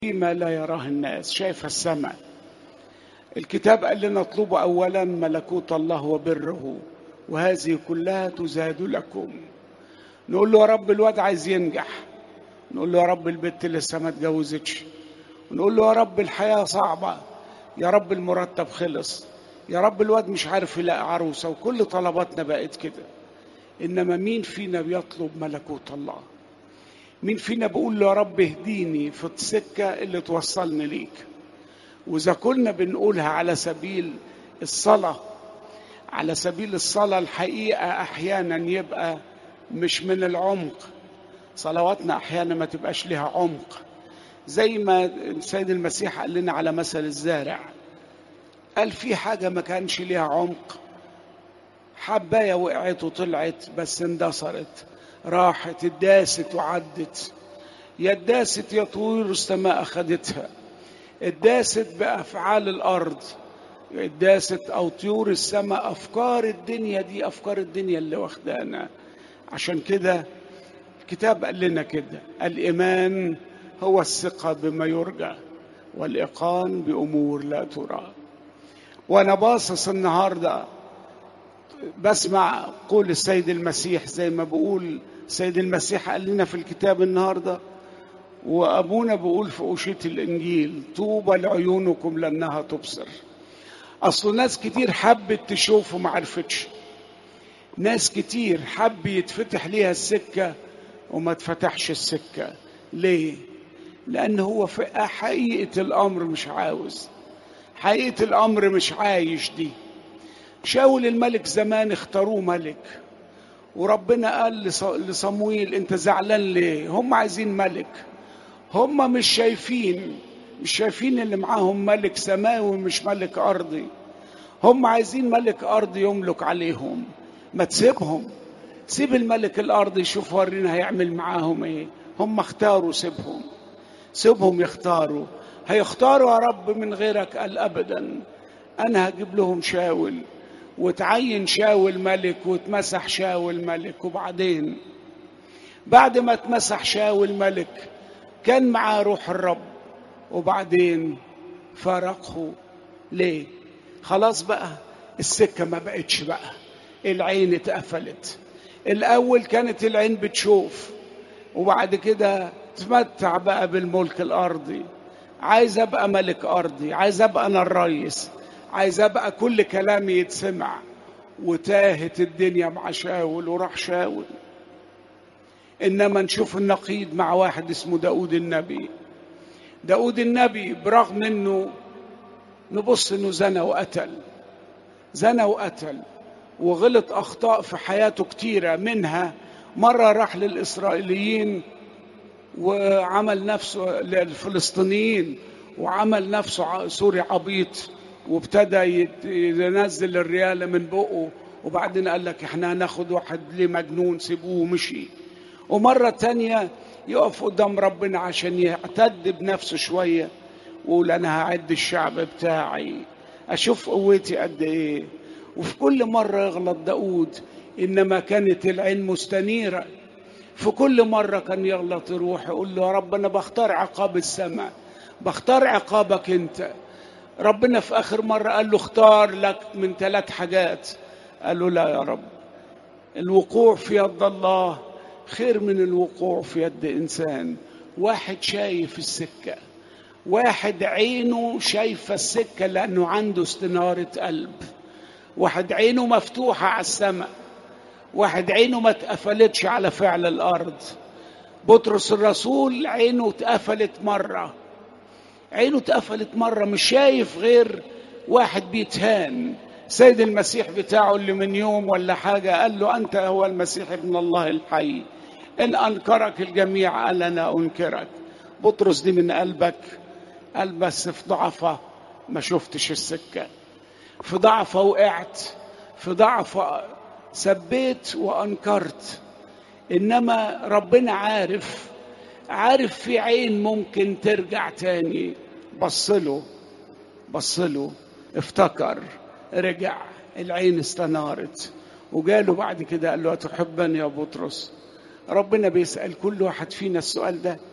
فيما لا يراه الناس شايف السماء الكتاب قال لنا اطلبوا اولا ملكوت الله وبره وهذه كلها تزاد لكم نقول له يا رب الواد عايز ينجح نقول له يا رب البت لسه ما اتجوزتش نقول له يا رب الحياه صعبه يا رب المرتب خلص يا رب الواد مش عارف يلاقي عروسه وكل طلباتنا بقت كده انما مين فينا بيطلب ملكوت الله مين فينا بيقول له يا رب اهديني في السكه اللي توصلني ليك واذا كنا بنقولها على سبيل الصلاه على سبيل الصلاه الحقيقه احيانا يبقى مش من العمق صلواتنا احيانا ما تبقاش لها عمق زي ما السيد المسيح قال لنا على مثل الزارع قال في حاجه ما كانش ليها عمق حبايه وقعت وطلعت بس اندثرت راحت اتداست وعدت يا اتداست يا طيور السماء اخدتها اتداست بافعال الارض اتداست او طيور السماء افكار الدنيا دي افكار الدنيا اللي واخدانا عشان كده الكتاب قال لنا كده الايمان هو الثقه بما يرجى والايقان بامور لا ترى وانا باصص النهارده بسمع قول السيد المسيح زي ما بقول السيد المسيح قال لنا في الكتاب النهارده وابونا بيقول في اوشيه الانجيل طوبى لعيونكم لانها تبصر اصل ناس كتير حبت تشوف وما عرفتش ناس كتير حب يتفتح ليها السكه وما اتفتحش السكه ليه لان هو في حقيقه الامر مش عاوز حقيقه الامر مش عايش دي شاول الملك زمان اختاروه ملك وربنا قال لصمويل انت زعلان ليه هم عايزين ملك هم مش شايفين مش شايفين اللي معاهم ملك سماوي مش ملك ارضي هم عايزين ملك ارضي يملك عليهم ما تسيبهم سيب الملك الارضي يشوف ورينا هيعمل معاهم ايه هم اختاروا سيبهم سيبهم يختاروا هيختاروا يا رب من غيرك قال ابدا انا هجيب لهم شاول وتعين شاول ملك واتمسح شاول ملك وبعدين بعد ما اتمسح شاول ملك كان معاه روح الرب وبعدين فارقه ليه خلاص بقى السكة ما بقتش بقى العين اتقفلت الأول كانت العين بتشوف وبعد كده تمتع بقى بالملك الأرضي عايز أبقى ملك أرضي عايز أبقى أنا الرئيس عايز أبقى كل كلامي يتسمع وتاهت الدنيا مع شاول وراح شاول إنما نشوف النقيض مع واحد اسمه داود النبي داود النبي برغم انه نبص انه زنى وقتل زنى وقتل وغلط اخطاء في حياته كتيره منها مره راح للاسرائيليين وعمل نفسه للفلسطينيين وعمل نفسه سوري عبيط وابتدى ينزل الرياله من بقه وبعدين قال لك احنا هناخد واحد ليه مجنون سيبوه ومشي ومره تانيه يقف قدام ربنا عشان يعتد بنفسه شوية ويقول أنا هعد الشعب بتاعي أشوف قوتي قد إيه وفي كل مرة يغلط داود إنما كانت العين مستنيرة في كل مرة كان يغلط يروح يقول له يا رب أنا بختار عقاب السماء بختار عقابك أنت ربنا في آخر مرة قال له اختار لك من ثلاث حاجات قال له لا يا رب الوقوع في يد الله خير من الوقوع في يد انسان واحد شايف السكه واحد عينه شايفه السكه لانه عنده استناره قلب واحد عينه مفتوحه على السماء واحد عينه ما اتقفلتش على فعل الارض بطرس الرسول عينه اتقفلت مره عينه اتقفلت مره مش شايف غير واحد بيتهان سيد المسيح بتاعه اللي من يوم ولا حاجة قال له أنت هو المسيح ابن الله الحي إن أنكرك الجميع قال أنا أنكرك بطرس دي من قلبك قال بس في ضعفة ما شفتش السكة في ضعفة وقعت في ضعفة سبيت وأنكرت إنما ربنا عارف عارف في عين ممكن ترجع تاني بصله بصله افتكر رجع العين استنارت وجاله بعد كده قال له أتحبني يا بطرس ربنا بيسأل كل واحد فينا السؤال ده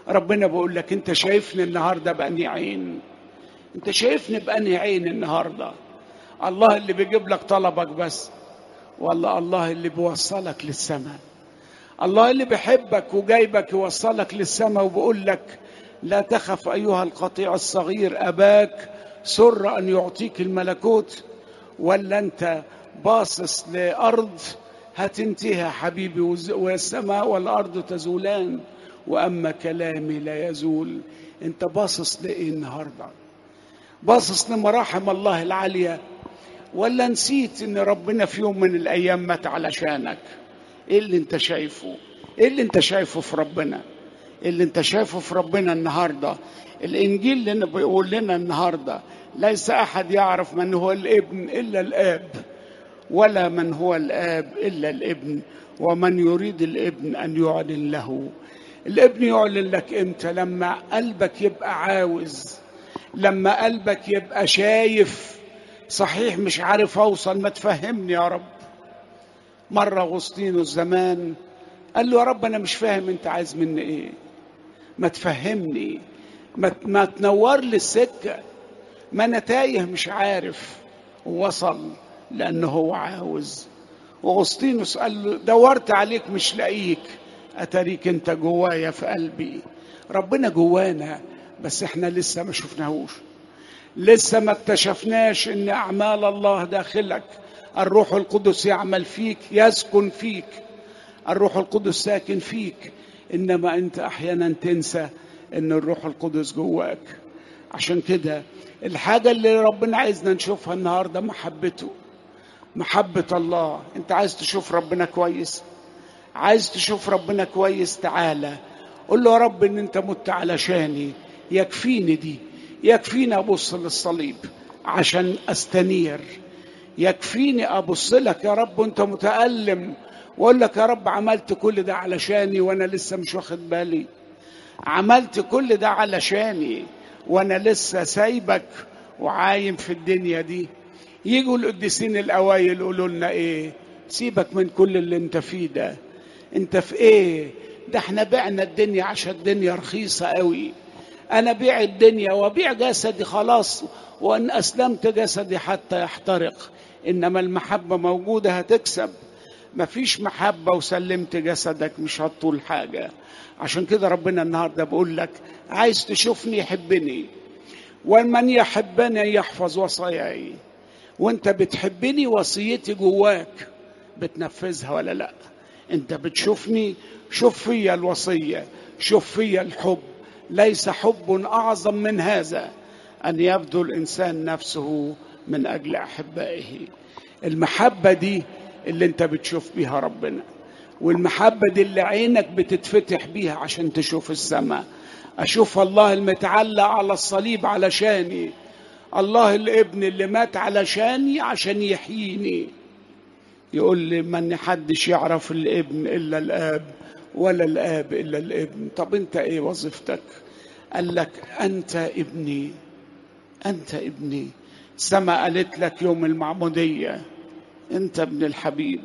ربنا بيقول لك انت شايفني النهارده بأني عين انت شايفني بأني عين النهارده الله اللي بيجيب لك طلبك بس ولا الله اللي بيوصلك للسماء الله اللي بيحبك وجايبك يوصلك للسماء وبيقول لك لا تخف ايها القطيع الصغير اباك سر ان يعطيك الملكوت ولا انت باصص لارض هتنتهي يا حبيبي والسماء والارض تزولان واما كلامي لا يزول انت باصص لايه النهارده باصص لمراحم الله العاليه ولا نسيت ان ربنا في يوم من الايام مات علشانك ايه اللي انت شايفه ايه اللي انت شايفه في ربنا إيه اللي انت شايفه في ربنا النهارده الانجيل اللي بيقول لنا النهارده ليس احد يعرف من هو الابن الا الاب ولا من هو الاب الا الابن ومن يريد الابن ان يعلن له الابن يعلن لك امتى لما قلبك يبقى عاوز لما قلبك يبقى شايف صحيح مش عارف اوصل ما تفهمني يا رب مره اغسطينوس زمان قال له يا رب انا مش فاهم انت عايز مني ايه ما تفهمني ما, ما تنور لي السكه ما انا تايه مش عارف ووصل لانه هو عاوز واغسطينوس قال له دورت عليك مش لاقيك اتاريك انت جوايا في قلبي ربنا جوانا بس احنا لسه ما شفناهوش لسه ما اكتشفناش ان اعمال الله داخلك الروح القدس يعمل فيك يسكن فيك الروح القدس ساكن فيك انما انت احيانا تنسى ان الروح القدس جواك عشان كده الحاجه اللي ربنا عايزنا نشوفها النهارده محبته محبه الله انت عايز تشوف ربنا كويس عايز تشوف ربنا كويس تعالى قول له يا رب ان انت مت علشاني يكفيني دي يكفيني ابص للصليب عشان استنير يكفيني ابص لك يا رب وانت متالم واقول لك يا رب عملت كل ده علشاني وانا لسه مش واخد بالي عملت كل ده علشاني وانا لسه سايبك وعايم في الدنيا دي يجوا القديسين الاوائل يقولوا لنا ايه سيبك من كل اللي انت فيه ده انت في ايه ده احنا بعنا الدنيا عشان الدنيا رخيصه قوي انا بيع الدنيا وبيع جسدي خلاص وان اسلمت جسدي حتى يحترق انما المحبه موجوده هتكسب مفيش محبه وسلمت جسدك مش هتطول حاجه عشان كده ربنا النهارده بقول لك عايز تشوفني يحبني ومن يحبني يحفظ وصاياي وانت بتحبني وصيتي جواك بتنفذها ولا لا انت بتشوفني شوف فيا الوصيه شوف فيا الحب ليس حب اعظم من هذا ان يبذل الانسان نفسه من اجل احبائه المحبه دي اللي انت بتشوف بيها ربنا والمحبه دي اللي عينك بتتفتح بيها عشان تشوف السماء اشوف الله المتعلق على الصليب علشاني الله الابن اللي مات علشاني عشان يحييني يقول لي من حدش يعرف الابن الا الاب ولا الاب الا الابن طب انت ايه وظيفتك قال لك انت ابني انت ابني السماء قالت لك يوم المعموديه انت ابن الحبيب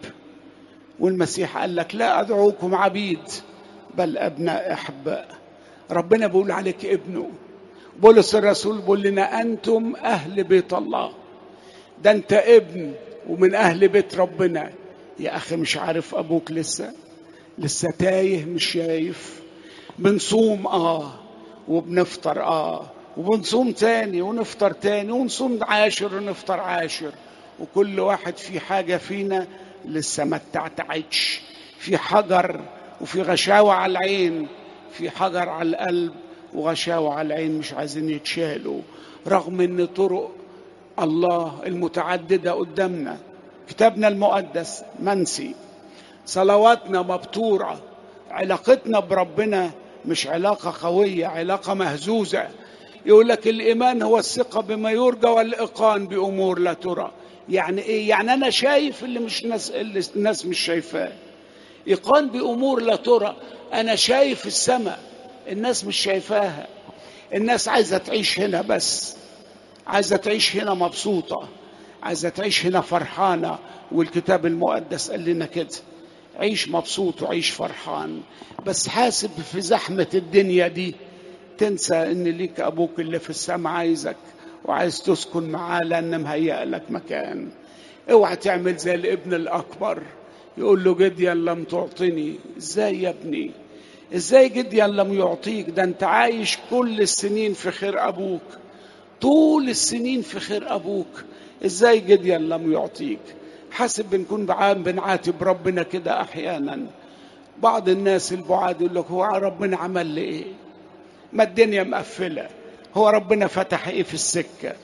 والمسيح قال لك لا ادعوكم عبيد بل ابناء احباء ربنا بيقول عليك ابنه بولس الرسول بيقول لنا انتم اهل بيت الله ده انت ابن ومن اهل بيت ربنا يا اخي مش عارف ابوك لسه لسه تايه مش شايف بنصوم اه وبنفطر اه وبنصوم تاني ونفطر تاني ونصوم عاشر ونفطر عاشر وكل واحد في حاجة فينا لسه ما اتعتعتش في حجر وفي غشاوة على العين في حجر على القلب وغشاوة على العين مش عايزين يتشالوا رغم ان طرق الله المتعددة قدامنا كتابنا المقدس منسي صلواتنا مبتورة علاقتنا بربنا مش علاقة قوية علاقة مهزوزة يقول لك الإيمان هو الثقة بما يرجى والإيقان بأمور لا ترى يعني إيه؟ يعني أنا شايف اللي مش ناس اللي الناس مش شايفاه إيقان بأمور لا ترى أنا شايف السماء الناس مش شايفاها الناس عايزة تعيش هنا بس عايزة تعيش هنا مبسوطة عايزة تعيش هنا فرحانة والكتاب المقدس قال لنا كده عيش مبسوط وعيش فرحان بس حاسب في زحمة الدنيا دي تنسى ان ليك ابوك اللي في السماء عايزك وعايز تسكن معاه لان مهيأ لك مكان اوعى تعمل زي الابن الاكبر يقول له جديا لم تعطني ازاي يا ابني ازاي جديا لم يعطيك ده انت عايش كل السنين في خير ابوك طول السنين في خير ابوك ازاي جديا لم يعطيك حاسب بنكون بعام بنعاتب ربنا كده احيانا بعض الناس البعاد يقول لك هو ربنا عمل لي ايه ما الدنيا مقفله هو ربنا فتح ايه في السكه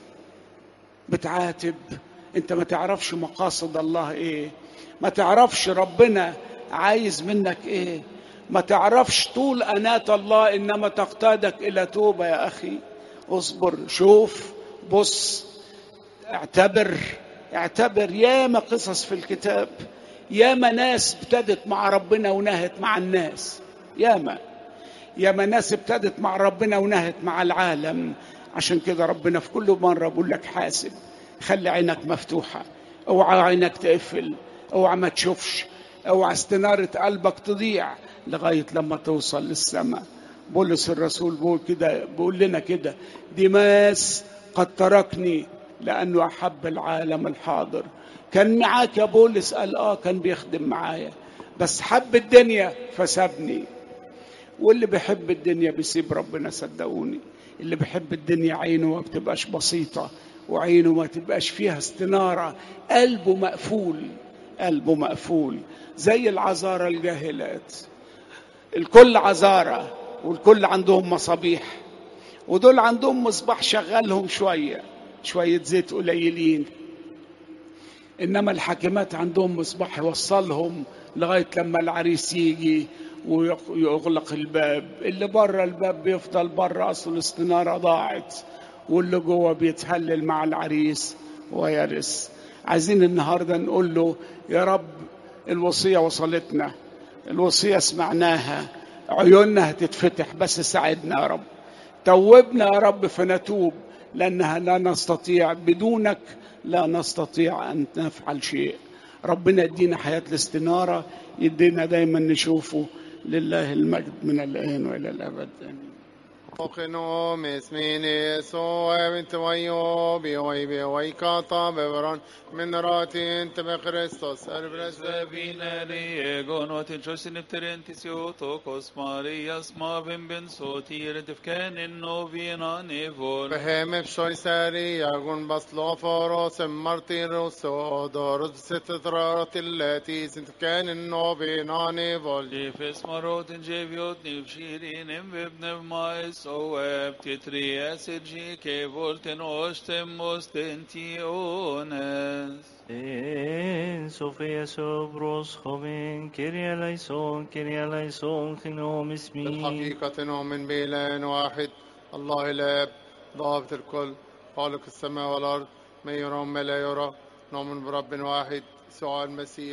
بتعاتب انت ما تعرفش مقاصد الله ايه ما تعرفش ربنا عايز منك ايه ما تعرفش طول انات الله انما تقتادك الى توبه يا اخي اصبر شوف بص اعتبر اعتبر ياما قصص في الكتاب ياما ناس ابتدت مع ربنا ونهت مع الناس ياما ياما ناس ابتدت مع ربنا ونهت مع العالم عشان كده ربنا في كل مرة بقول لك حاسب خلي عينك مفتوحة اوعى عينك تقفل اوعى ما تشوفش اوعى استنارة قلبك تضيع لغاية لما توصل للسماء بولس الرسول بيقول كده بيقول لنا كده ديماس قد تركني لأنه أحب العالم الحاضر كان معاك يا بولس قال آه كان بيخدم معايا بس حب الدنيا فسابني واللي بيحب الدنيا بيسيب ربنا صدقوني اللي بيحب الدنيا عينه ما بتبقاش بسيطة وعينه ما تبقاش فيها استنارة قلبه مقفول قلبه مقفول زي العذارى الجاهلات الكل عذارى والكل عندهم مصابيح ودول عندهم مصباح شغلهم شوية شوية زيت قليلين إنما الحاكمات عندهم مصباح يوصلهم لغاية لما العريس يجي ويغلق الباب اللي بره الباب بيفضل بره أصل الاستنارة ضاعت واللي جوه بيتهلل مع العريس ويرث عايزين النهارده نقول له يا رب الوصية وصلتنا الوصية سمعناها عيوننا هتتفتح بس ساعدنا يا رب توبنا يا رب فنتوب لأنها لا نستطيع بدونك لا نستطيع أن نفعل شيء ربنا يدينا حياة الاستنارة يدينا دايما نشوفه لله المجد من الآن وإلى الأبد آمين Okeno mesmini so evit vayo bi vay bi vay kata bevran min ratin te be Christos erbres Vineri egon och till trösten efter en till Siotokos Marias maven ben så tider tefken en novina nevor. بهم بشوي ساري يغون بس لو فوروس مرتين روسو دورد ستترات التي سنت كان النوبيناني فول Lifes maroten geviot nivshirin em vebnev mais o eb titrias ergi ke volten ostem ostentiones. En Sofia Sobros joven, Kyrie eleison, Kyrie eleison, genom ismi. بالحقيقة نؤمن بإله واحد الله الآب ضابط الكل خالق السماء والأرض ما يرى وما لا يرى نؤمن برب واحد يسوع المسيح